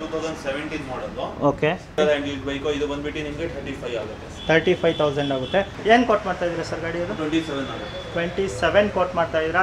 Two thousand seventeen ಮಾಡಲು okay and used bike ಇದು ಬಂದ್ಬಿಟ್ಟು ನಿಮಗೆ ಥರ್ಟಿ ಫೈವ್ ಆಗುತ್ತೆ ತರ್ಟಿ ಫೈವ್ ತೌಸಂಡ್ ಆಗುತ್ತೆ ಏನು ಕೊಟ್ ಮಾಡ್ತಾ ಇದ್ದೀರಾ ಸರ್ ಗಾಡಿ ಅದು ಟ್ವೆಂಟಿ ಸೆವೆನ್ ಆಗುತ್ತೆ ಟ್ವೆಂಟಿ ಸೆವೆನ್ ಕೋಟ್ ಮಾಡ್ತಾ ಇದ್ದೀರಾ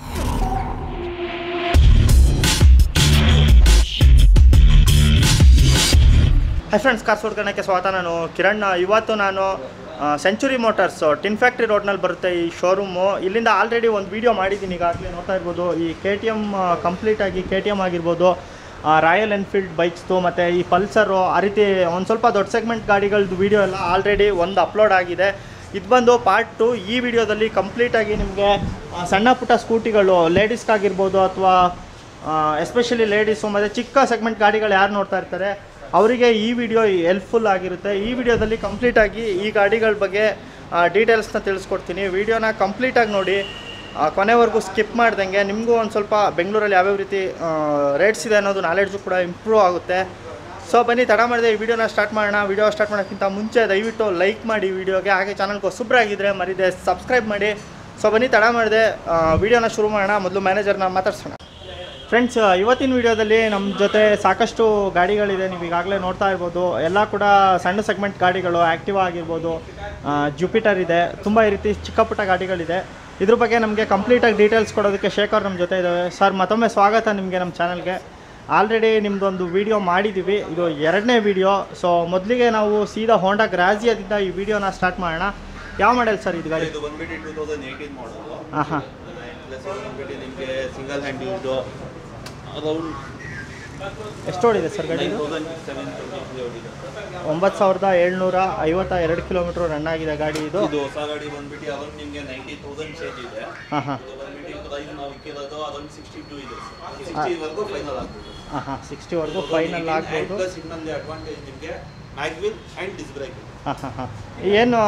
ಹೈ ಫ್ರೆಂಡ್ಸ್ ಕಾರ್ ಸುಡ್ಕಣಕ್ಕೆ ಸ್ವಾಗತ ನಾನು ಕಿರಣ್ ಇವತ್ತು ನಾನು ಸೆಂಚುರಿ ಮೋಟಾರ್ಸ್ ಟಿನ್ ಫ್ಯಾಕ್ಟ್ರಿ ರೋಡ್ನಲ್ಲಿ ಬರುತ್ತೆ ಈ ಶೋರೂಮು ಇಲ್ಲಿಂದ ಆಲ್ರೆಡಿ ಒಂದು ವೀಡಿಯೋ ಮಾಡಿದ್ದೀನಿ ಈಗಾಗಲೇ ನೋಡ್ತಾ ಇರ್ಬೋದು ಈ ಕೆ ಟಿ ಎಮ್ ಕಂಪ್ಲೀಟಾಗಿ ಕೆ ಟಿ ಎಮ್ ಆಗಿರ್ಬೋದು ರಾಯಲ್ ಎನ್ಫೀಲ್ಡ್ ಬೈಕ್ಸ್ದು ಮತ್ತು ಈ ಪಲ್ಸರು ಆ ರೀತಿ ಒಂದು ಸ್ವಲ್ಪ ದೊಡ್ಡ ಸೆಗ್ಮೆಂಟ್ ಗಾಡಿಗಳದ್ದು ವೀಡಿಯೋ ಎಲ್ಲ ಆಲ್ರೆಡಿ ಒಂದು ಅಪ್ಲೋಡ್ ಆಗಿದೆ ಇದು ಬಂದು ಪಾರ್ಟ್ ಟು ಈ ವಿಡಿಯೋದಲ್ಲಿ ಕಂಪ್ಲೀಟಾಗಿ ನಿಮಗೆ ಸಣ್ಣ ಪುಟ್ಟ ಸ್ಕೂಟಿಗಳು ಲೇಡೀಸ್ಗಾಗಿರ್ಬೋದು ಅಥವಾ ಎಸ್ಪೆಷಲಿ ಲೇಡೀಸು ಮತ್ತು ಚಿಕ್ಕ ಸೆಗ್ಮೆಂಟ್ ಗಾಡಿಗಳು ಯಾರು ನೋಡ್ತಾ ಇರ್ತಾರೆ ಅವರಿಗೆ ಈ ವಿಡಿಯೋ ಹೆಲ್ಪ್ಫುಲ್ ಆಗಿರುತ್ತೆ ಈ ವಿಡಿಯೋದಲ್ಲಿ ಕಂಪ್ಲೀಟಾಗಿ ಈ ಗಾಡಿಗಳ ಬಗ್ಗೆ ಡೀಟೇಲ್ಸ್ನ ತಿಳಿಸ್ಕೊಡ್ತೀನಿ ವಿಡಿಯೋನ ಕಂಪ್ಲೀಟಾಗಿ ನೋಡಿ ಆ, ಕೊನೆವರೆಗೂ ಸ್ಕಿಪ್ ಮಾಡ್ದಂಗೆ ನಿಮಗೂ ಒಂದು ಸ್ವಲ್ಪ ಬೆಂಗಳೂರಲ್ಲಿ ಯಾವ್ಯಾವ ರೀತಿ ರೇಟ್ಸ್ ಇದೆ ಅನ್ನೋದು ನಾಲೆಡ್ಜು ಕೂಡ ಇಂಪ್ರೂವ್ ಆಗುತ್ತೆ ಸೊ ಬನ್ನಿ ತಡ ಮಾಡಿದೆ ಈ ವಿಡಿಯೋನ ಸ್ಟಾರ್ಟ್ ಮಾಡೋಣ ವಿಡಿಯೋ ಸ್ಟಾರ್ಟ್ ಮಾಡೋಕ್ಕಿಂತ ಮುಂಚೆ ದಯವಿಟ್ಟು ಲೈಕ್ ಮಾಡಿ ವಿಡಿಯೋಗೆ ಹಾಗೆ ಚಾನಲ್ಗೆ ಹೊಸಬ್ರಾಗಿದ್ದರೆ ಮರಿದೆ ಸಬ್ಸ್ಕ್ರೈಬ್ ಮಾಡಿ ಸೊ ಬನ್ನಿ ತಡ ಮಾಡಿದೆ ವಿಡಿಯೋನ ಶುರು ಮಾಡೋಣ ಮೊದಲು ಮ್ಯಾನೇಜರ್ನ ಮಾತಾಡ್ಸೋಣ ಫ್ರೆಂಡ್ಸ್ ಇವತ್ತಿನ ವಿಡಿಯೋದಲ್ಲಿ ನಮ್ಮ ಜೊತೆ ಸಾಕಷ್ಟು ಗಾಡಿಗಳಿದೆ ನೀವು ಈಗಾಗಲೇ ನೋಡ್ತಾ ಇರ್ಬೋದು ಎಲ್ಲ ಕೂಡ ಸಣ್ಣ ಸೆಗ್ಮೆಂಟ್ ಗಾಡಿಗಳು ಆ್ಯಕ್ಟಿವ್ ಆಗಿರ್ಬೋದು ಜುಪಿಟರ್ ಇದೆ ತುಂಬ ಈ ರೀತಿ ಚಿಕ್ಕ ಪುಟ್ಟ ಗಾಡಿಗಳಿದೆ ಇದ್ರ ಬಗ್ಗೆ ನಮಗೆ ಕಂಪ್ಲೀಟಾಗಿ ಡೀಟೇಲ್ಸ್ ಕೊಡೋದಕ್ಕೆ ಶೇಖರ್ ನಮ್ಮ ಜೊತೆ ಇದ್ದಾವೆ ಸರ್ ಮತ್ತೊಮ್ಮೆ ಸ್ವಾಗತ ನಿಮಗೆ ನಮ್ಮ ಚಾನಲ್ಗೆ ಆಲ್ರೆಡಿ ನಿಮ್ಮದೊಂದು ವಿಡಿಯೋ ಮಾಡಿದ್ದೀವಿ ಇದು ಎರಡನೇ ವಿಡಿಯೋ ಸೊ ಮೊದಲಿಗೆ ನಾವು ಸೀದಾ ಹೋಂಡಾ ಗ್ರಾಜಿಯಾದಿಂದ ಈ ವಿಡಿಯೋನ ಸ್ಟಾರ್ಟ್ ಮಾಡೋಣ ಯಾವ ಮಾಡೆಲ್ ಸರ್ ಇದು ಗಾಡಿ ಇದು ಬಂದ್ಬಿಟ್ಟು ಟೂ ತೌಸಂಡ್ ಏಯ್ಟೀನ್ ಮಾಡಲು ಹಾಂ ಹಾಂ ಪ್ಲಸ್ ಇದು ಬಂದ್ಬಿಟ್ಟು ನಿಮಗೆ ಸಿಂಗಲ್ ಹ್ಯಾಂಡ್ ಯೂಸ್ಡು ಅರೌಂಡ್ ಎಷ್ಟು ಓಡಿದೆ ಸರ್ ಗಾಡಿ ನೈನ್ ಇದು ತೌಸಂಡ್ ಸೆವೆನ್ ಟ್ವೆಂಟಿ ಹೊಡಿದೆ ಒಂಬತ್ತು ಸಾವಿರದ ಏಳ್ನೂರ ಐವತ್ತ ಎರಡು ಕಿಲೋಮೀಟ್ರ್ ರನ್ ಆಗಿದೆ ಗಾಡಿ ಇದು ಇದು ಹೊಸ ಗಾಡಿ ಬಂದ್ಬಿಟ್ಟು ಅರೌಂಡ್ ನಿಮಗೆ ನೈಂಟಿ ತೌಸಂಡ್ ಚೇಂಜ್ ಇದೆ ಹಾಂ ಹಾಂ ಇದು ಬಂದ್ಬಿಟ್ಟು ಪ್ರೈಸ್ ನಾವು ಇಕ್ಕಿರೋದು ಅದೊಂದು ಸಿಕ್ಸ್ಟಿ ಟೂ ಇದೆ ಸಿಕ್ಸ್ಟಿವರೆಗೂ ಫೈನಲ್ ಆಗ್ಬೋದು ಹಾಂ ಹಾಂ ಸಿಕ್ಸ್ಟಿವರೆಗೂ ಫೈನಲ್ ಆಗ್ಬೋದು ಪ್ಲಸ್ ಇನ್ನೊಂದು ಅಡ್ವಾಂಟೇಜ್ ನಿಮಗೆ ಮ್ಯಾಗ್ವಿಲ್ ಆ್ಯಂಡ್ ಡಿಸ್ ಬ್ರೇಕ್ ಹಾಂ ಹಾಂ ಹಾಂ ಏನು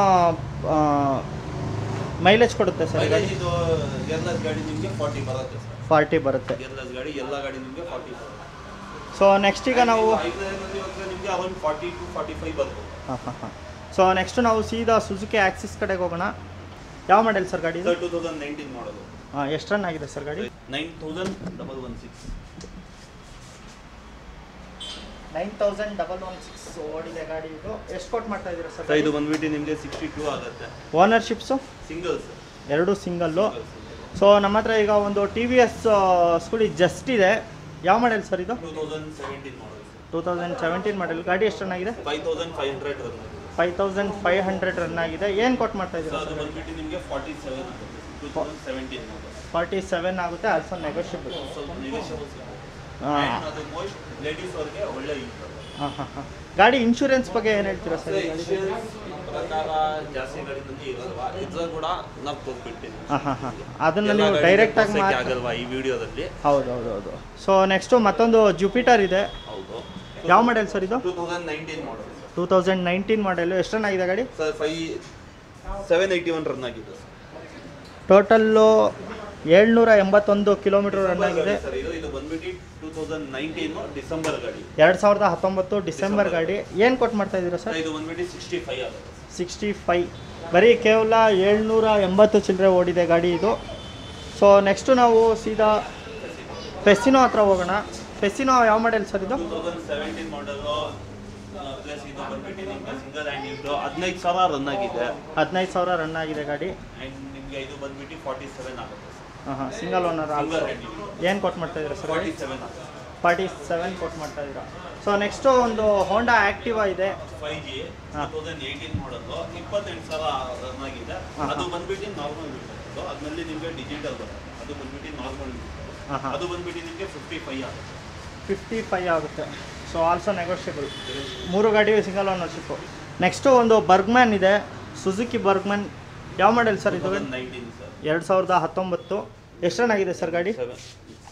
ಮೈಲೇಜ್ ಕೊಡುತ್ತೆ ಸರ್ ಗಾಡಿ ಮೈಲೇಜ್ ಇದು ಗಿಯರ್ಲೆಸ್ ಗಾಡಿ ನಿಮಗೆ ಫಾರ್ಟಿ ಬರುತ್ತೆ ಸರ್ ಫಾರ್ಟಿ ಬರುತ್ತೆ ಗಿಯರ್ಲೆಸ್ ಗಾಡಿ ಎಲ್ಲ ಗಾಡಿ ನಿಮಗೆ ಫಾರ್ಟಿ ಬರುತ್ತೆ ಸೊ ನೆಕ್ಸ್ಟ್ ಈಗ ನಾವು ಐದರಲ್ಲಿ ಹೋದ್ರೆ ನಿಮಗೆ around forty to forty five ಬರ್ಬೋದು ಹಾಂ ಹಾಂ ಹಾಂ ಸೊ ನೆಕ್ಸ್ಟ್ ನಾವು ಸೀದಾ ಸುಜುಕಿ ಆಕ್ಸಿಸ್ ಕಡೆಗೆ ಹೋಗೋಣ ಯಾವ ಮಾಡೆಲ್ ಸರ್ ಗಾಡಿ ಇದು ಸರ್ ಟೂ ತೌಸಂಡ್ ನೈನ್ಟೀನ್ ಮಾಡಲು ಹಾಂ ಎಷ್ಟು ರನ್ ಆಗಿದೆ ಸರ್ ಗಾಡಿ nine thousand double one six nine thousand double one six ಓಡಿದೆ ಗಾಡಿ ಇದು ಎಷ್ಟು ಕೊಟ್ಟು ಮಾಡ್ತಾ ಇದ್ದೀರಾ ಸರ್ ಸರ್ ಇದು ಬಂದ್ಬಿಟ್ಟು ನಿಮಗೆ ಸಿಕ್ಸ್ಟಿ ಟೂ ಆಗುತ್ತೆ ಓನರ್ಶಿಪ್ಸು ಸಿಂಗಲ್ಸ್ ಎರಡು ಸಿಂಗಲ್ಲು ಸೊ ನಮ್ಮ ಹತ್ರ ಈಗ ಒಂದು T V S Scooty just ಇದೆ ಯಾವ ಮಾಡೆಲ್ ಸರ್ ಇದು two thousand seventeen model two thousand seventeen model ಗಾಡಿ ಎಷ್ಟು ರನ್ ಆಗಿದೆ five thousand five hundred run five thousand five hundred run ಆಗಿದೆ ಏನು ಕೊಟ್ಟು ಮಾಡ್ತಾ ಸರ್ ಇದ್ದೀರಾ ಅದು ಸರ್ ಬಂದ್ಬಿಟ್ಟು ನಿಮಗೆ ಫಾರ್ಟಿ ಸೆವೆನ್ ಆಗುತ್ತೆ two thousand seventeen forty seven ಆಗುತ್ತೆ ಆಲ್ಸೋ ನೆಗೋಷಿಯಬಲ್ ಸ್ವಲ್ಪ negotiable ಸಿಗುತ್ತೆ. ಹಾಂ And ಅದು ಮೋಸ್ಟ್ ಲೇಡೀಸ್ ಅವ್ರಿಗೆ ಒಳ್ಳೆ ಯೂಸ್ ಹಾಂ ಹಾಂ ಹಾಂ ಗಾಡಿ ಇನ್ಶೂರೆನ್ಸ್ ಬಗ್ಗೆ ಏನು ಹೇಳ್ತೀರಾ ಸರ್ ಈ ಗಾಡಿ ಇನ್ಶೂರೆನ್ಸ್ ಪ್ರಕಾರ ಜಾಸ್ತಿ ಗಾಡಿನಲ್ಲಿ ಇರಲ್ವಾ ಇದ್ರ ಕೂಡ ನಾವು ತೋರ್ಬಿಡ್ತೀನಿ ಹಾಂ ಹಾಂ ಹಾಂ ಅದನ್ನು ನೀವು ಡೈರೆಕ್ಟಾಗಿ ಮಾತ್ರ ಆಗಲ್ವಾ ಈ ವಿಡಿಯೋದಲ್ಲಿ ಹೌದು ಹೌದು ಹೌದು ಸೊ ನೆಕ್ಸ್ಟು ಮತ್ತೊಂದು ಜುಪಿಟರ್ ಇದೆ ಹೌದು ಯಾವ ಮಾಡೆಲ್ ಸರ್ ಇದು two thousand nineteen model two thousand nineteen model ಎಷ್ಟು ರನ್ ಆಗಿದೆ ಗಾಡಿ sir five seven eighty one run ಆಗಿದೆ ಟೋಟಲ್ಲು ಏಳ್ನೂರ ಎಂಬತ್ತೊಂದು ಕಿಲೋಮೀಟರ್ ರನ್ ಆಗಿದೆ ಸರ್ ಇದು ಇದು ಬಂದ್ಬಿಟ್ಟು ಟೂ ತೌಸಂಡ್ ನೈನ್ಟೀನ್ ಡಿಸೆಂಬರ್ ಗಾಡಿ ಎರಡು ಸಾವಿರದ ಹತ್ತೊಂಬತ್ತು ಡಿಸೆಂಬರ್ ಗಾಡಿ ಏನು ಕೊಟ್ಟು ಮಾಡ್ತಾ ಇದ್ದೀರಾ ಸರ್ ಇದು ಬಂದ್ಬಿಟ್ಟು ಸಿಕ್ಸ್ಟಿ ಫೈವ್ ಆಗುತ್ತೆ ಸಿಕ್ಸ್ಟಿ ಫೈ ಬರೀ ಕೇವಲ ಏಳ್ನೂರ ಎಂಬತ್ತು ಚಿಲ್ಲರೆ ಓಡಿದೆ ಗಾಡಿ ಇದು ಸೊ ನೆಕ್ಸ್ಟು ನಾವು ಸೀದಾ ಫೆಸಿನೋ ಹತ್ರ ಹೋಗೋಣ ಫೆಸಿನೋ ಯಾವ ಮಾಡೆಲ್ ಸರ್ ಇದು two thousand seventeen model plus ಇದು ಬಂದ್ಬಿಟ್ಟು ನಿಮಗೆ ಸಿಂಗಲ್ ಹ್ಯಾಂಡ್ ಇದ್ದು ಹದಿನೈದು ಸಾವಿರ ರನ್ ಆಗಿದೆ ಹದಿನೈದು ಸಾವಿರ ರನ್ ಆಗಿದೆ ಗಾಡಿ ಆ್ಯಂಡ್ ನಿಮಗೆ ಇದು ಬಂದ್ಬಿಟ್ಟು ಫಾರ್ಟಿ ಸೆವೆನ್ ಆಗುತ್ತೆ ಹಾಂ ಹಾಂ ಸಿಂಗಲ್ ಓನರ್ ಸಿಂಗಲ್ ಹ್ಯಾಂಡ್ ಏನು ಕೊಟ್ಟು ಮಾಡ್ತಾ ಇದ್ದೀರಾ ಸರ್ ಫಾರ್ಟಿ ಸೆವೆನ್ ಆಗುತ್ತೆ ಫಾರ್ಟಿ ಸೆವೆನ್ ಕೊಟ್ಟು ಮಾಡ್ತಾ ಇದ್ದೀರಾ ಸೊ ನೆಕ್ಸ್ಟು ಒಂದು ಹೋಂಡಾ ಆ್ಯಕ್ಟಿವಾ ಇದೆ ಫೈವ್ ಜಿ ಹಾ. ಟೂ ತೌಸಂಡ್ ಏಯ್ಟೀನ್ ಮಾಡಲು ಇಪ್ಪತ್ತೆಂಟು ಸಾವಿರ ರನ್ ಆಗಿದೆ ಹಾ, ಅದು ಹಾ. ಬಂದ್ಬಿಟ್ಟು ನಾರ್ಮಲ್ ಬಿಟ್ಟು ಅದ್ರಲ್ಲಿ ನಿಮಗೆ ಡಿಜಿಟಲ್ ಬರುತ್ತೆ ಅದು ಬಂದ್ಬಿಟ್ಟು ನಾರ್ಮಲ್ ಹಾಂ ಹಾಂ ಅದು ಬಂದ್ಬಿಟ್ಟು ನಿಮಗೆ ಫಿಫ್ಟಿ ಫೈವ್ ಆಗುತ್ತೆ ಫಿಫ್ಟಿ ಫೈ ಆಗುತ್ತೆ ಸೊ ಆಲ್ಸೋ ನೆಗೋಷಿಯಬಲ್ ಮೂರು ಗಾಡಿ ಸಿಂಗಲ್ ಓನರ್ಶಿಪ್ಪು ನೆಕ್ಸ್ಟು ಒಂದು ಬರ್ಗ್ಮ್ಯಾನ್ ಇದೆ ಸುಜುಕಿ ಬರ್ಗ್ಮ್ಯಾನ್ ಯಾವ ಮಾಡೆಲ್ ಸರ್ ಇದು ನೈನ್ಟೀನ್ ಸರ್ ಎರಡು ಸಾವಿರದ ಹತ್ತೊಂಬತ್ತು ಎಷ್ಟು ರನ್ ಆಗಿದೆ ಸರ್ ಗಾಡಿ ಸೆವೆನ್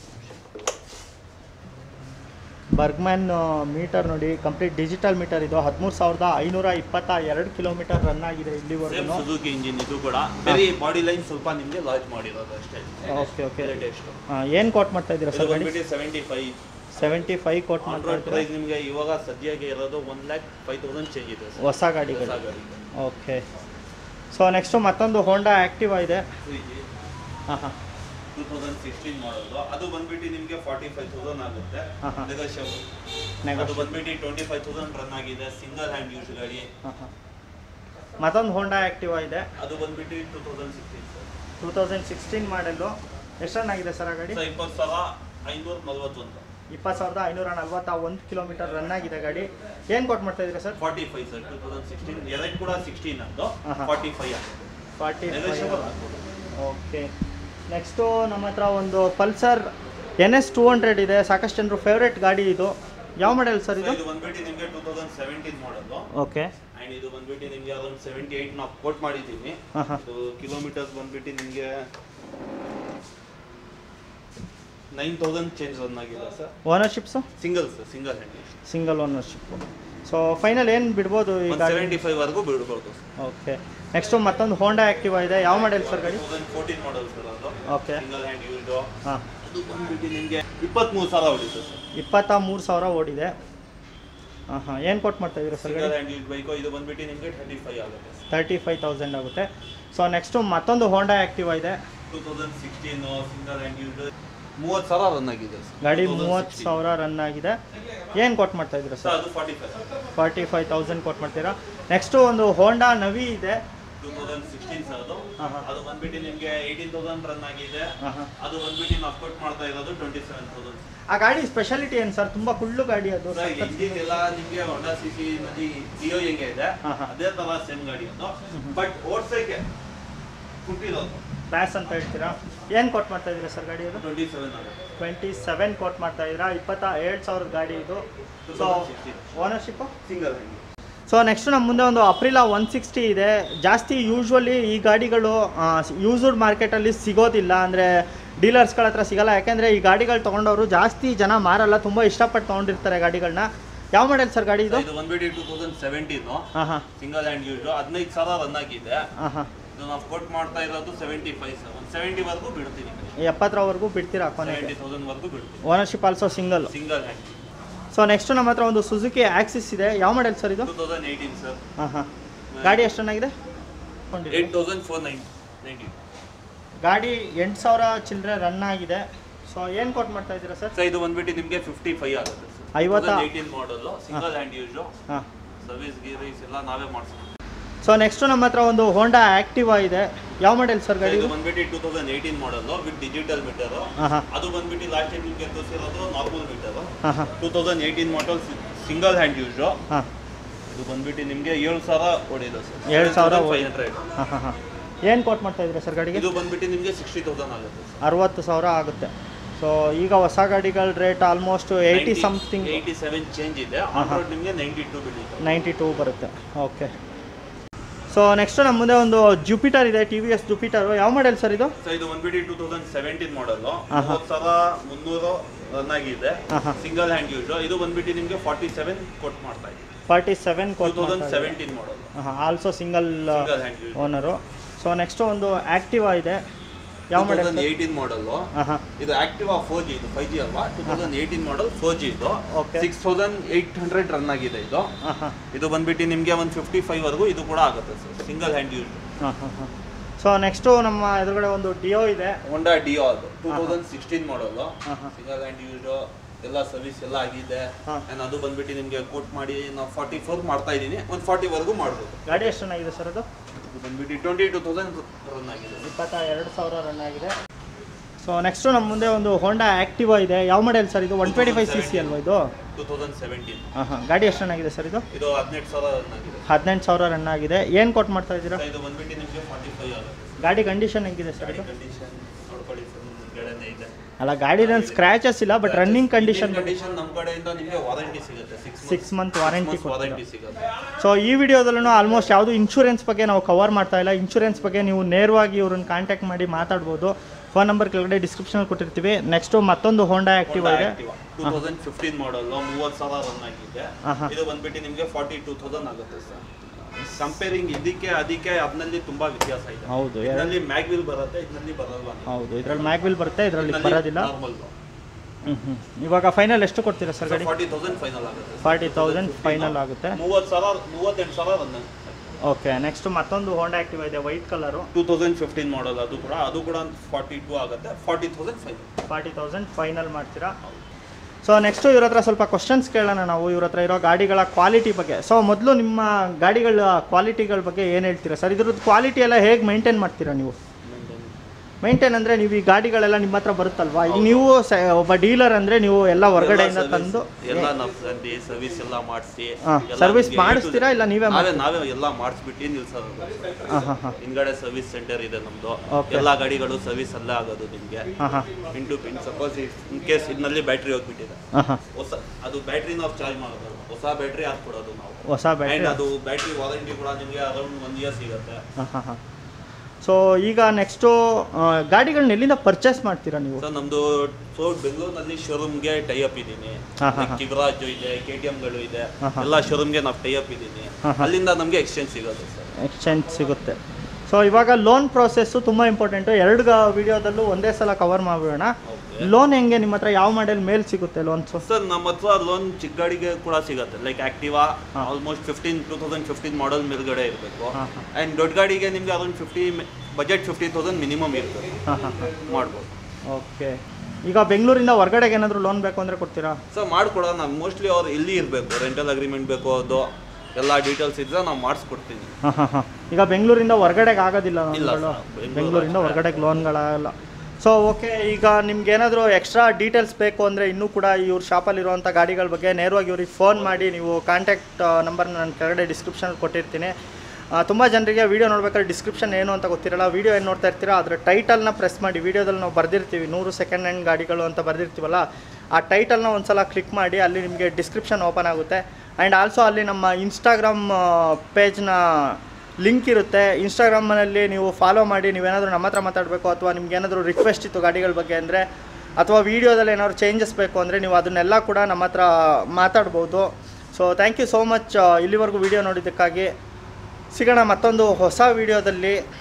ಬರ್ಗ್ಮ್ಯಾನ್ ಮೀಟರ್ ನೋಡಿ ಕಂಪ್ಲೀಟ್ ಡಿಜಿಟಲ್ ಮೀಟರ್ ಇದು ಹದಿಮೂರು ಸಾವಿರದ ಐನೂರ ಇಪ್ಪತ್ತ ಎರಡು ಕಿಲೋಮೀಟರ್ ರನ್ ಆಗಿದೆ ಸೇಮ್ ಇಲ್ಲಿವರೆಗೂ ಸುಜುಕಿ ಇಂಜಿನ್ ಇದು ಕೂಡ ಬರೀ ಬಾಡಿ ಲೈನ್ ಸ್ವಲ್ಪ ನಿಮಗೆ ಲಾಂಚ್ ಮಾಡಿರೋದು ಅಷ್ಟೇ ಓಕೆ ಓಕೆ ಲೇಟೆಸ್ಟ್ ಏನು ಕೋಟ್ ಮಾಡ್ತಾ ಇದ್ದೀರಾ ಇದು ಸರ್ ಗಾಡಿ ಬಂದ್ಬಿಟ್ಟು seventy five seventy five quote on ಮಾಡ್ತಾ ರೋಡ್ ಇದ್ದೀರಾ ಪ್ರೈಸ್ ನಿಮಗೆ ಇವಾಗ ಸದ್ಯಕ್ಕೆ ಇರೋದು one lakh five thousand change ಇದೆ ಸರ್ ಹೊಸ ಗಾಡಿಗಳು ಹೊಸ ಗಾಡಿ ಓಕೆ ಸೊ ನೆಕ್ಸ್ಟು ಮತ್ತೊಂದು ಹೋಂಡಾ ಆ್ಯಕ್ಟಿವಾ ಇದೆ Three G. ಹಾಂ ಹಾಂ ಟೂ ತೌಸಂಡ್ ಸಿಕ್ಸ್ಟೀನ್ ಮಾಡೋದು ಅದು ಬಂದ್ಬಿಟ್ಟು ನಿಮಗೆ ಫಾರ್ಟಿ ಫೈವ್ ತೌಸಂಡ್ ಆಗುತ್ತೆ ಹಾ, ಹಾ. ನೆಗೋಷಿಯಬಲ್ ಅದು ನೆಗೋಷಿಯಬಲ್ ಬಂದ್ಬಿಟ್ಟು ಟ್ವೆಂಟಿ ಫೈವ್ ತೌಸಂಡ್ ರನ್ ಆಗಿದೆ ಸಿಂಗಲ್ ಹ್ಯಾಂಡ್ ಯೂಸ್ ಗಾಡಿ ಹಾಂ ಹಾಂ ಮತ್ತೊಂದು ಹೋಂಡಾ ಆ್ಯಕ್ಟಿವಾ ಇದೆ ಅದು ಬಂದ್ಬಿಟ್ಟು two thousand sixteen two thousand sixteen model ಎಷ್ಟು ರನ್ ಆಗಿದೆ ಸರ್ ಆ ಗಾಡಿ ಸರ್ ಇಪ್ಪತ್ತು ಸಾವಿರ ಐನೂರ ನಲ್ವತ್ತೊಂದು ಇಪ್ಪತ್ತು ಸಾವಿರದ ಐನೂರ ನಲ್ವತ್ತ ಒಂದು ಕಿಲೋಮೀಟರ್ ರನ್ ಆಗಿದೆ ಗಾಡಿ ಏನು ಕೊಟ್ಟು ಮಾಡ್ತಾ ಇದ್ದೀರಾ sir forty five sir two thousand sixteen ಎರಡು ಕೂಡ ಸಿಕ್ಸ್ಟೀನ್ ಅದು ಹಾ, ಹಾ. ಫಾರ್ಟಿ ಫೈವ್ ಆಗುತ್ತೆ ಫಾರ್ಟಿ ನೆಗೋಷಿಯಬಲ್ ಆಗ್ಬೋದು ಓಕೆ ನೆಕ್ಸ್ಟು ನಮ್ಮ ಹತ್ರ ಒಂದು Pulsar N S two hundred ಇದೆ ಸಾಕಷ್ಟು ಜನರು ಫೇವ್ರೇಟ್ ಗಾಡಿ ಇದು ಯಾವ ಮಾಡೆಲ್ ಸರ್ So, ಇದು ಇದು ಬಂದ್ಬಿಟ್ಟು ನಿಮಗೆ ಟೂ ತೌಸಂಡ್ ಸೆವೆಂಟೀನ್ ಮಾಡಲು ಓಕೆ ಆ್ಯಂಡ್ ಇದು ಬಂದ್ಬಿಟ್ಟು ನಿಮಗೆ ಅದೊಂದು ಸೆವೆಂಟಿ ಏಯ್ಟ್ ನಾವು ಕೋಟ್ ಮಾಡಿದ್ದೀವಿ ಹಾಂ ಹಾಂ ಇದು ಕಿಲೋಮೀಟರ್ಸ್ ಬಂದ್ಬಿಟ್ಟು ನಿಮಗೆ ನೈನ್ ತೌಸಂಡ್ ಚೇಂಜ್ ರನ್ ಆಗಿದೆ sir ownerships single sir single hand single ownership so final ಏನು ಬಿಡ್ಬೋದು ಈ ಒಂದು ಗಾಡಿ ಸೆವೆಂಟಿ ಫೈವ್ ವರೆಗೂ ಬಿಡ್ಬೋದು ಓಕೆ ನೆಕ್ಸ್ಟು ಮತ್ತೊಂದು ಹೋಂಡಾ ಆ್ಯಕ್ಟಿವಾ ಇದೆ ಯಾವ ಮಾಡೆಲ್ ಸರ್ ಗಾಡಿ ತೌಸಂಡ್ ಫೋರ್ಟೀನ್ ಮಾಡಲ್ ಸರ್ ಅದು ಓಕೆ ಸಿಂಗಲ್ ಹ್ಯಾಂಡ್ ಯೂಸ್ಡು ಹಾಂ ಅದು ಬಂದ್ಬಿಟ್ಟು ನಿಮಗೆ ಇಪ್ಪತ್ತ್ಮೂರು ಸಾವಿರ ಹೊಡಿತು ಸರ್ ಇಪ್ಪತ್ತ ಮೂರು ಸಾವಿರ ಓಡಿದೆ ಹಾಂ ಹಾಂ ಏನು ಕೊಟ್ಟು ಮಾಡ್ತಾ ಇದ್ದೀರಾ ಸರ್ ಸಿಂಗಲ್ ಗಾಡಿ ಹ್ಯಾಂಡ್ ಯೂಸ್ ಬೈಕು ಇದು ಬಂದ್ಬಿಟ್ಟು ನಿಮಗೆ ಥರ್ಟಿ ಫೈವ್ ಆಗುತ್ತೆ ತರ್ಟಿ ಫೈವ್ ತೌಸಂಡ್ ಆಗುತ್ತೆ ಸೊ ನೆಕ್ಸ್ಟು ಮತ್ತೊಂದು ಹೋಂಡಾ ಆ್ಯಕ್ಟಿವಾ ಇದೆ two thousand sixteen single hand use ಮೂವತ್ತು ಸಾವಿರ ರನ್ ಆಗಿದೆ ಸರ್ ಗಾಡಿ ಮೂವತ್ತು ಸಾವಿರ ರನ್ ಆಗಿದೆ ಏನು ಕೊಟ್ಟು ಮಾಡ್ತಾ ಇದ್ದೀರಾ ಸರ್ ಸರ್ ಅದು forty five forty five thousand ಕೊಟ್ಟು ಮಾಡ್ತೀರಾ ನೆಕ್ಸ್ಟು ಒಂದು ಹೋಂಡಾ ನವಿ ಇದೆ ಟೂ ತೌಸಂಡ್ ಸಿಕ್ಸ್ಟೀನ್ ಸರ್ ಅದು ಹಾಂ ಹಾಂ ಅದು ಬಂದ್ಬಿಟ್ಟು ನಿಮಗೆ ಏಯ್ಟೀನ್ ತೌಸಂಡ್ ರನ್ ಆಗಿದೆ ಹಾಂ ಹಾಂ ಅದು ಬಂದ್ಬಿಟ್ಟು ನಾವು ಕೊಟ್ ಮಾಡ್ತಾ ಇರೋದು ಟ್ವೆಂಟಿ ಸೆವೆನ್ ತೌಸಂಡ್ ಆ ಗಾಡಿ ಸ್ಪೆಷಾಲಿಟಿ ಏನು ಸರ್ ತುಂಬ ಕುಳ್ಳು ಗಾಡಿ ಅದು ಸಖತ್ ಇಂಜಿನ್ ಎಲ್ಲ ನಿಮಗೆ ಹೊಂಡಾ ಸಿ ಸಿ ನದಿ ಜಿಯೋ ಹೆಂಗೆ ಇದೆ ಹಾ, ಹಾ. ಅದೇ ತರ ಸೇಮ್ ಗಾಡಿ ಅದು ಬಟ್ ಓಡ್ಸಕ್ಕೆ ಕುಟ್ಟಿರೋದು ಕ್ಲಾಸ್ ಅಂತ ಹೇಳ್ತೀರಾ ಏನು ಕೊಟ್ಟು ಮಾಡ್ತಾ ಇದ್ದೀರಾ ಸರ್ ಗಾಡಿ ಅದು ಟ್ವೆಂಟಿ ಸೆವೆನ್ ಆಗುತ್ತೆ ಟ್ವೆಂಟಿ ಸೆವೆನ್ ಕೊಟ್ಟು ಮಾಡ್ತಾ ಇದ್ದೀರಾ ಇಪ್ಪತ್ತ ಏಳು ಸಾವಿರದ ಗಾಡಿ ಇದು so 2016. Ownership single hand so next ನಮ್ಮ ಮುಂದೆ ಒಂದು ಅಪ್ರಿಲಾ ಒನ್ ಸಿಕ್ಸ್ಟಿ ಇದೆ ಜಾಸ್ತಿ ಯೂಶ್ವಲಿ ಈ ಗಾಡಿಗಳು ಯೂಸ್ಡ್ ಮಾರ್ಕೆಟಲ್ಲಿ ಸಿಗೋದಿಲ್ಲ ಅಂದರೆ ಡೀಲರ್ಸ್ಗಳ ಹತ್ರ ಸಿಗಲ್ಲ ಯಾಕೆಂದರೆ ಈ ಗಾಡಿಗಳು ತೊಗೊಂಡವರು ಜಾಸ್ತಿ ಜನ ಮಾರಲ್ಲ ತುಂಬ ಇಷ್ಟಪಟ್ಟು ತೊಗೊಂಡಿರ್ತಾರೆ ಗಾಡಿಗಳನ್ನ ಯಾವ ಮಾಡೆಲ್ ಸರ್ ಗಾಡಿ ಇದು ಇದು ಬಂದ್ಬಿಟ್ಟು ಟೂ ತೌಸಂಡ್ ಸೆವೆಂಟೀನು ಹಾಂ ಹಾಂ ಸಿಂಗಲ್ ಹ್ಯಾಂಡ್ ಯೂಸ್ ಹದಿನೈದು ಸಾವಿರ ರನ್ ಆಗಿದೆ ಹಾಂ ಹಾಂ ಇದು ನಾವು ಕೊಟ್ ಮಾಡ್ತಾ ಇರೋದು ಸೆವೆಂಟಿ ಫೈವ್ ಸರ್ ಒಂದು ಸೆವೆಂಟಿ ವರೆಗೂ ಬಿಡ್ತೀನಿ ಎಪ್ಪತ್ತರವರೆಗೂ ಬಿಡ್ತೀರಾ ಕೊನೆಗೆ ಸೆವೆಂಟಿ ತೌಸಂಡ್ ವರೆಗೂ ಬಿಡ್ತೀನಿ ownership also single single hand so next ನಮ್ಮ ಹತ್ರ ಒಂದು ಸುಜುಕಿ ಆಕ್ಸಿಸ್ ಇದೆ ಯಾವ ಮಾಡೆಲ್ ಸರ್ ಇದು ಟೂ ತೌಸಂಡ್ ಏಯ್ಟೀನ್ ಸರ್ ಹಾಂ ಹಾಂ ಗಾಡಿ ಎಷ್ಟು ಚೆನ್ನಾಗಿದೆ eight thousand four nine ninety ಗಾಡಿ ಎಂಟು ಸಾವಿರ ಚಿಲ್ಲರೆ ರನ್ ಆಗಿದೆ ಸೊ ಏನು ಕೊಟ್ಟು ಮಾಡ್ತಾ ಇದ್ದೀರಾ ಸರ್ ಸರ್ ಇದು ಬಂದ್ಬಿಟ್ಟು ನಿಮಗೆ ಫಿಫ್ಟಿ ಫೈವ್ ಆಗುತ್ತೆ ಸರ್ ಐವತ್ತ eighteen model single hand use ಹಾಂ ಸರ್ವಿಸ್ ಗೀರೀಸ್ ಎಲ್ಲ ನಾವೇ ಮಾಡಿಸ್ತೀವಿ ಸೊ ನೆಕ್ಸ್ಟ್ ನಮ್ಮ ಹತ್ರ ಒಂದು ಹೋಂಡಾ ಆಕ್ಟಿವಾ ಇದೆ ಯಾವ ಮಾಡೆಲ್ ಸರ್ ಗಾಡಿ ಇದು ಬಂದ್ಬಿಟ್ಟು two thousand eighteen model with digital meter ಹಾಂ ಹಾಂ ಅದು ಬಂದ್ಬಿಟ್ಟು ಲಾಸ್ಟ್ ಟೈಮ್ ನಿಮಗೆ ತೋರಿಸಿರೋದು ನಾರ್ಮಲ್ ಮೀಟರು ಹಾಂ ಹಾಂ two thousand eighteen model single hand use ಹಾಂ ಇದು ಬಂದ್ಬಿಟ್ಟು ನಿಮಗೆ ಏಳು ಸಾವಿರ ಓಡಿದೆ ಸರ್ ಏಳು ಸಾವಿರ ಫೈವ್ ಹಂಡ್ರೆಡ್ ಹಾಂ ಹಾಂ ಹಾಂ ಏನು ಕೊಟ್ಟು ಮಾಡ್ತಾ ಇದ್ದೀರಾ ಸರ್ ಗಾಡಿಗೆ ಇದು ಬಂದ್ಬಿಟ್ಟು ನಿಮಗೆ ಸಿಕ್ಸ್ಟಿ ತೌಸಂಡ್ ಆಗುತ್ತೆ ಅರವತ್ತು ಸಾವಿರ ಆಗುತ್ತೆ ಸೊ ಈಗ ಹೊಸ ಗಾಡಿಗಳ rate almost eighty something eighty seven change ಇದೆ ಹಾ, ಆನ್ ಹಾ. ರೋಡ್ ನಿಮಗೆ ನೈಂಟಿ ಟೂ ಬೀಳುತ್ತೆ ನೈಂಟಿ ಟೂ ಬರುತ್ತೆ ಓಕೆ ಸೊ ನೆಕ್ಸ್ಟ್ ನಮ್ಮ ಮುಂದೆ ಒಂದು ಜುಪಿಟರ್ ಇದೆ ಟಿ ವಿ ಎಸ್ ಜುಪಿಟರು ಯಾವ ಮಾಡೆಲ್ ಸರ್ ಇದು ಸೊ ಇದು ಬಂದ್ಬಿಟ್ಟು ಟೂ ತೌಸಂಡ್ ಸೆವೆಂಟೀನ್ ಮಾಡಲು ಹಾ, ಹಾ. ಮೂವತ್ತು ಸಾವಿರ ಮುನ್ನೂರು ರನ್ ಆಗಿದೆ ಹಾಂ ಹಾಂ ಸಿಂಗಲ್ ಹ್ಯಾಂಡ್ ಯೂಸ್ ಇದು ಬಂದ್ಬಿಟ್ಟು ನಿಮಗೆ ಫಾರ್ಟಿ ಸೆವೆನ್ ಕೊಟ್ ಮಾಡ್ತಾ ಇದೆ ಫಾರ್ಟಿ ಸೆವೆನ್ ಟೂ ತೌಸಂಡ್ ಕೊಟ್ಟು ಸೆವೆಂಟೀನ್ ಮಾಡಲ್ ಹಾಂ also single single hand use owner so next ಒಂದು ಆಕ್ಟಿವಾ ಇದೆ ಯಾವ two model thousand eighteen model ಹಾಂ ಹಾಂ ಇದು ಆಕ್ಟಿವಾ ಫೋರ್ ಜಿ ಇದು ಫೈವ್ ಜಿ ಅಲ್ವಾ two thousand eighteen model four G ಇದು Okay. Six thousand eight hundred run ಆಗಿದೆ ಇದು ಹಾಂ ಹಾಂ ಇದು ಬಂದ್ಬಿಟ್ಟು ನಿಮಗೆ ಒಂದು ಫಿಫ್ಟಿ ಫೈವ್ ವರೆಗೂ ಇದು ಕೂಡ ಆಗುತ್ತೆ ಸರ್ ಸಿಂಗಲ್ ಹ್ಯಾಂಡ್ ಯೂಸ್ ಹಾಂ ಹಾಂ ಹಾಂ ಸೊ ನೆಕ್ಸ್ಟು ನಮ್ಮ ಎದುರುಗಡೆ ಒಂದು ಡಿಯೋ ಇದೆ ಹೋಂಡಾ ಡಿಯೋ ಅದು ಟೂ ತೌಸಂಡ್ ಸಿಕ್ಸ್ಟೀನ್ ಮಾಡಲು ಹಾಂ ಹಾಂ ಸಿಂಗಲ್ ಹ್ಯಾಂಡ್ ಯೂಸ್ ಎಲ್ಲ ಸರ್ವಿಸ್ ಎಲ್ಲ ಆಗಿದೆ ಹಾ. ಆ್ಯಂಡ್ ಅದು ಬಂದ್ಬಿಟ್ಟು ನಿಮಗೆ ಕೋಟ್ ಮಾಡಿ ನಾವು ಫಾರ್ಟಿ ಫೋರ್ ಮಾಡ್ತಾ ಇದ್ದೀನಿ ಒಂದು ಫಾರ್ಟಿ ವರೆಗೂ ಮಾಡ್ಬೋದು ಗಾಡಿ ಎಷ್ಟು ಚೆನ್ನಾಗಿದೆ ಸರ್ ಅದು ಇದು ಬಂದ್ಬಿಟ್ಟು ಟ್ವೆಂಟಿ ಟೂ ತೌಸಂಡ್ ರನ್ ಆಗಿದೆ ಇಪ್ಪತ್ತ ಎರಡು ಸಾವಿರ ರನ್ ಆಗಿದೆ ಸೊ ನೆಕ್ಸ್ಟು ನಮ್ಮ ಮುಂದೆ ಒಂದು ಹೋಂಡಾ ಆಕ್ಟಿವಾ ಇದೆ ಯಾವ ಮಾಡೆಲ್ ಸರ್ ಇದು one twenty five C C ಅಲ್ವಾ ಇದು ಟೂ ತೌಸಂಡ್ ಸೆವೆಂಟೀನ್ ಹಾಂ ಹಾಂ ಗಾಡಿ ಎಷ್ಟು ಚೆನ್ನಾಗಿದೆ ಸರ್ ಇದು ಇದು ಹದಿನೆಂಟು ಸಾವಿರ ರನ್ ಆಗಿದೆ ಹದಿನೆಂಟು ಸಾವಿರ ರನ್ ಆಗಿದೆ ಏನು ಕೊಟ್ಟು ಮಾಡ್ತಾ ಇದ್ದೀರಾ ಇದು ಬಂದ್ಬಿಟ್ಟು ನಿಮಗೆ ಫಾರ್ಟಿ ಫೈವ್ ಆಗುತ್ತೆ ಗಾಡಿ ಕಂಡೀಷನ್ ಹೆಂಗಿದೆ ಸರ್ ಗಾಡಿ ಇದು ಕಂಡೀಷನ್ ನೋಡ್ಕೊಳ್ಳಿ ಸರ್ ಮುಂದ್ಗಡೆನೇ ಇದೆ ಅಲ್ಲ ಗಾಡಿನಲ್ಲಿ ಸ್ಕ್ರ್ಯಾಚಸ್ ಇಲ್ಲ ಬಟ್ ರನ್ನಿಂಗ್ ಕಂಡೀಷನ್ ಕಂಡೀಷನ್ ನಮ್ಮ ಕಡೆಯಿಂದ ನಿಮಗೆ ವಾರಂಟಿ ಸಿಗುತ್ತೆ ಸಿಕ್ಸ್ ಮಂತ್ ವಾರಂಟಿ ವಾರಂಟಿ ಸಿಗುತ್ತೆ ಸೊ ಈ ವಿಡಿಯೋದಲ್ಲೂ ಆಲ್ಮೋಸ್ಟ್ ಯಾವುದು ಇನ್ಶೂರೆನ್ಸ್ ಬಗ್ಗೆ ನಾವು ಕವರ್ ಮಾಡ್ತಾ ಇಲ್ಲ ಇನ್ಶೂರೆನ್ಸ್ ಬಗ್ಗೆ ನೀವು ನೇರವಾಗಿ ಇವ್ರನ್ನ ಕಾಂಟ್ಯಾಕ್ಟ್ ಮಾಡಿ ಮಾತಾಡ್ಬೋದು ಫೋನ್ ನಂಬರ್ ಕೆಳಗಡೆ ಡಿಸ್ಕ್ರಿಪ್ಷನಲ್ಲಿ ಕೊಟ್ಟಿರ್ತೀವಿ ನೆಕ್ಸ್ಟು ಮತ್ತೊಂದು ಹೋಂಡಾ ಆ್ಯಕ್ಟಿವ್ ಇದೆ ಟೂ ತೌಸಂಡ್ ಫಿಫ್ಟೀನ್ ಮಾಡಲ್ ಮೂವತ್ತು ಸಾವಿರ ರನ್ ಆಗಿದೆ ಹಾಂ ಹಾಂ ಇದು ಬಂದ್ಬಿಟ್ಟು ನಿಮಗೆ ಫಾರ್ಟಿ ಟೂ ತೌಸಂಡ್ ಆಗುತ್ತೆ ಸರ್ ಕಂಪೇರಿಂಗ್ ಇದಕ್ಕೆ ಅದಕ್ಕೆ ಅದರಲ್ಲಿ ತುಂಬಾ ವ್ಯತ್ಯಾಸ ಇದೆ ಹೌದು ಎರಡು ಇದರಲ್ಲಿ ಮ್ಯಾಗ್ವಿಲ್ ಬರುತ್ತೆ ಇದರಲ್ಲಿ ಬರಲ್ವಾ ಹೌದು ಇದ್ರಲ್ಲಿ ಮ್ಯಾಗ್ವಿಲ್ ಬರುತ್ತೆ ಇದರಲ್ಲಿ ಬರೋದಿಲ್ಲ ನಾರ್ಮಲ್ ಹ್ಞೂ ಹ್ಞೂ ಇವಾಗ ಫೈನಲ್ ಎಷ್ಟು ಕೊಡ್ತೀರಾ ಸರ್ ಗಾಡಿ ಫಾರ್ಟಿ ತೌಸಂಡ್ ಫೈನಲ್ ಆಗುತ್ತೆ ಫಾರ್ಟಿ ತೌಸಂಡ್ ಫೈನಲ್ ಆಗುತ್ತೆ ಮೂವತ್ತು ಸಾವಿರ ಮೂವತ್ತೆಂಟು ಸಾವಿರ ರನ್ ಓಕೆ ನೆಕ್ಸ್ಟ್ ಮತ್ತೊಂದು ಹೋಂಡಾ ಆಕ್ಟಿವ್ ಇದೆ white colour two thousand fifteen model ಅದು ಕೂಡ ಅದು ಕೂಡ ಫಾರ್ಟಿ ಟೂ ಆಗುತ್ತೆ forty thousand five forty thousand final ಮಾಡ್ತೀರಾ ಸೊ ನೆಕ್ಸ್ಟು ಇವ್ರ ಹತ್ರ ಸ್ವಲ್ಪ ಕ್ವಶನ್ಸ್ ಕೇಳೋಣ ನಾವು ಇವ್ರ ಹತ್ರ ಇರೋ ಗಾಡಿಗಳ ಕ್ವಾಲಿಟಿ ಬಗ್ಗೆ ಸೊ ಮೊದಲು ನಿಮ್ಮ ಗಾಡಿಗಳ ಕ್ವಾಲಿಟಿಗಳ ಬಗ್ಗೆ ಏನು ಹೇಳ್ತೀರಾ ಸರ್ ಇದ್ರದ್ದು ಕ್ವಾಲಿಟಿ ಎಲ್ಲ ಹೇಗೆ ಮೇಂಟೈನ್ ಮಾಡ್ತೀರಾ ನೀವು ಮೇಂಟೈನ್ ಅಂದರೆ ನೀವು ಈ ಗಾಡಿಗಳೆಲ್ಲ ನಿಮ್ಮ ಹತ್ರ ಬರುತ್ತಲ್ವಾ ಈಗ ನೀವು ಸ- ಒಬ್ಬ ಡೀಲರ್ ಅಂದರೆ ನೀವು ಎಲ್ಲ ಹೊರಗಡೆಯಿಂದ ತಂದು ಎಲ್ಲ ನಾವು ತಂದು ಸರ್ವಿಸ್ ಎಲ್ಲ ಮಾಡಿಸಿ ಹಾ, service ಮಾಡಿಸ್ತೀರಾ ಇಲ್ಲ ನೀವೇ ನಾವೇ ನಾವೇ ಎಲ್ಲ ಮಾಡಿಸ್ಬಿಟ್ಟು ನಿಲ್ಸೋದು ಹಾಂ ಹಾಂ ಹಾಂ ಹಿಂದ್ಗಡೆ ಸರ್ವಿಸ್ ಸೆಂಟರ್ ಇದೆ ನಮ್ದು Okay. ಎಲ್ಲ ಗಾಡಿಗಳು ಸರ್ವಿಸ್ ಅಲ್ಲೇ ಆಗೋದು ನಿಮಗೆ ಹಾಂ ಹಾಂ pin to pin suppose in case ಇದರಲ್ಲಿ ಬ್ಯಾಟ್ರಿ ಹೋಗ್ಬಿಟ್ಟಿದೆ ಹಾಂ ಹಾಂ ಹೊಸ ಅದು ಬ್ಯಾಟ್ರಿ ನಾವು ಚಾರ್ಜ್ ಮಾಡೋದು ಹೊಸ ಬ್ಯಾಟ್ರಿ ಹಾಕ್ಕೊಡೋದು ನಾವು ಹೊಸ ಆ್ಯಂಡ್ ಬ್ಯಾಟ್ರಿ ಅದು ಬ್ಯಾಟ್ರಿ ವಾರಂಟಿ ಕೂಡ ನಿಮಗೆ ಅರೌಂಡ್ ಒನ್ ಇಯರ್ ಸಿಗುತ್ತೆ ಹಾಂ ಹಾಂ ಹಾಂ ಸೊ ಈಗ ನೆಕ್ಸ್ಟು ಗಾಡಿಗಳನ್ನ ಎಲ್ಲಿಂದ ಪರ್ಚೇಸ್ ಮಾಡ್ತೀರಾ ನೀವು ಸೊ ನಮ್ದು ಸೊ ಬೆಂಗಳೂರಿನಲ್ಲಿ ಶೋರೂಮ್ಗೆ ಟೈ ಅಪ್ ಇದ್ದೀನಿ ಹಾ, ಹಾ, ಹಾ. ಕಿಗ್ರಾಜು ಇದೆ ಕೆ ಟಿ ಎಮ್ಗಳು ಇದೆ ಹಾ, ಹಾ. ಎಲ್ಲ ಶೋರೂಮ್ಗೆ ನಾವು ಟೈ ಅಪ್ ಇದ್ದೀನಿ ಹಾ, ಹಾ. ಅಲ್ಲಿಂದ ನಮಗೆ ಎಕ್ಸ್ಚೇಂಜ್ ಸಿಗೋದು ಸರ್ ಎಕ್ಸ್ಚೇಂಜ್ ಸಿಗುತ್ತೆ ಸೊ ಇವಾಗ ಲೋನ್ ಪ್ರೋಸೆಸ್ಸು ತುಂಬ ಇಂಪಾರ್ಟೆಂಟು ಎರಡು ವಿಡಿಯೋದಲ್ಲೂ ಒಂದೇ ಸಲ ಕವರ್ ಮಾಡಿಬಿಡೋಣ ಓಕೆ ಲೋನ್ ಹೆಂಗೆ ನಿಮ್ಮ ಹತ್ರ ಯಾವ ಮಾಡೆಲ್ ಮೇಲೆ ಸಿಗುತ್ತೆ ಲೋನ್ಸು ಸರ್ ನಮ್ಮ ಹತ್ರ ಲೋನ್ ಚಿಕ್ಕ ಗಾಡಿಗೆ ಕೂಡ ಸಿಗುತ್ತೆ ಲೈಕ್ ಆಕ್ಟಿವಾ ಹಾ. Almost fifteen two thousand fifteen model ಮೇಲ್ಗಡೆ ಇರಬೇಕು ಹಾ, ಹಾ. ಆ್ಯಂಡ್ ದೊಡ್ಡ ಗಾಡಿಗೆ ನಿಮಗೆ around fifty budget fifty thousand minimum ಇರ್ತದೆ ಹಾಂ ಹಾಂ ಹಾಂ ಮಾಡ್ಬೋದು ಓಕೆ ಈಗ ಬೆಂಗಳೂರಿಂದ ಹೊರಗಡೆಗೆ ಏನಾದರೂ ಲೋನ್ ಬೇಕು ಅಂದರೆ ಕೊಡ್ತೀರಾ ಸರ್ ಮಾಡ್ಕೊಡೋಣ ಮೋಸ್ಟ್ಲಿ ಅವ್ರು ಇಲ್ಲಿ ಇರಬೇಕು ರೆಂಟಲ್ ಅಗ್ರಿಮೆಂಟ್ ಬೇಕು ಅದು ಎಲ್ಲ ಡೀಟೇಲ್ಸ್ ಇದ್ದರೆ ನಾವು ಮಾಡಿಸ್ಕೊಡ್ತೀನಿ ಹಾಂ ಹಾಂ ಹಾಂ ಈಗ ಬೆಂಗಳೂರಿಂದ ಹೊರಗಡೆಗೆ ಆಗೋದಿಲ್ಲ ಇಲ್ಲ ಲೋನ್ಗಳು ಸರ್, ಬೆಂಗಳೂರು ಬೆಂಗಳೂರಿಂದ ಅಷ್ಟೇ. ಹೊರಗಡೆಗೆ ಲೋನ್ಗಳಾಗಲ್ಲ ಸೊ ಓಕೆ ಈಗ ನಿಮ್ಗೆ ಏನಾದರೂ ಎಕ್ಸ್ಟ್ರಾ ಡೀಟೇಲ್ಸ್ ಬೇಕು ಅಂದರೆ ಇನ್ನೂ ಕೂಡ ಇವ್ರ ಶಾಪಲ್ಲಿರುವಂಥ ಗಾಡಿಗಳ ಬಗ್ಗೆ ನೇರವಾಗಿ ಇವ್ರಿಗೆ ಫೋನ್ ಮಾಡಿ ನೀವು ಕಾಂಟ್ಯಾಕ್ಟ್ ನಂಬರ್ನ ನಾನು ಕೆಳಗಡೆ ಡಿಸ್ಕ್ರಿಪ್ಷನಲ್ಲಿ ಕೊಟ್ಟಿರ್ತೀನಿ ತುಂಬ ಜನರಿಗೆ ವೀಡಿಯೋ ನೋಡ್ಬೇಕಾದ್ರೆ ಡಿಸ್ಕ್ರಿಪ್ಷನ್ ಏನು ಅಂತ ಗೊತ್ತಿರಲ್ಲ ವೀಡಿಯೋ ಏನು ನೋಡ್ತಾ ಇರ್ತೀರಾ ಅದರ ಟೈಟಲ್ನ ಪ್ರೆಸ್ ಮಾಡಿ ವೀಡಿಯೋದಲ್ಲಿ ನಾವು ಬರೆದಿರ್ತೀವಿ ನೂರು ಸೆಕೆಂಡ್ ಹ್ಯಾಂಡ್ ಗಾಡಿಗಳು ಅಂತ ಬರೆದಿರ್ತೀವಲ್ಲ ಆ ಟೈಟಲ್ನ ಒಂದು ಸಲ ಕ್ಲಿಕ್ ಮಾಡಿ ಅಲ್ಲಿ ನಿಮಗೆ ಡಿಸ್ಕ್ರಿಪ್ಷನ್ ಓಪನ್ ಆಗುತ್ತೆ ಆ್ಯಂಡ್ ಆಲ್ಸೋ ಅಲ್ಲಿ ನಮ್ಮ ಇನ್ಸ್ಟಾಗ್ರಾಮ್ ಪೇಜ್ನ ಲಿಂಕ್ ಇರುತ್ತೆ ಇನ್ಸ್ಟಾಗ್ರಾಮಲ್ಲಿ ನೀವು ಫಾಲೋ ಮಾಡಿ ನೀವೇನಾದರೂ ನಮ್ಮ ಹತ್ರ ಮಾತಾಡಬೇಕು ಅಥವಾ ನಿಮ್ಗೆ ಏನಾದರೂ ರಿಕ್ವೆಸ್ಟ್ ಇತ್ತು ಗಾಡಿಗಳ ಬಗ್ಗೆ ಅಂದರೆ ಅಥವಾ ವೀಡಿಯೋದಲ್ಲಿ ಏನಾದ್ರು ಚೇಂಜಸ್ ಬೇಕು ಅಂದರೆ ನೀವು ಅದನ್ನೆಲ್ಲ ಕೂಡ ನಮ್ಮ ಹತ್ರ ಮಾತಾಡ್ಬೋದು so thank you so much ಇಲ್ಲಿವರೆಗೂ ವೀಡಿಯೋ ನೋಡಿದ್ದಕ್ಕಾಗಿ ಸಿಗೋಣ ಮತ್ತೊಂದು ಹೊಸ ವೀಡಿಯೋದಲ್ಲಿ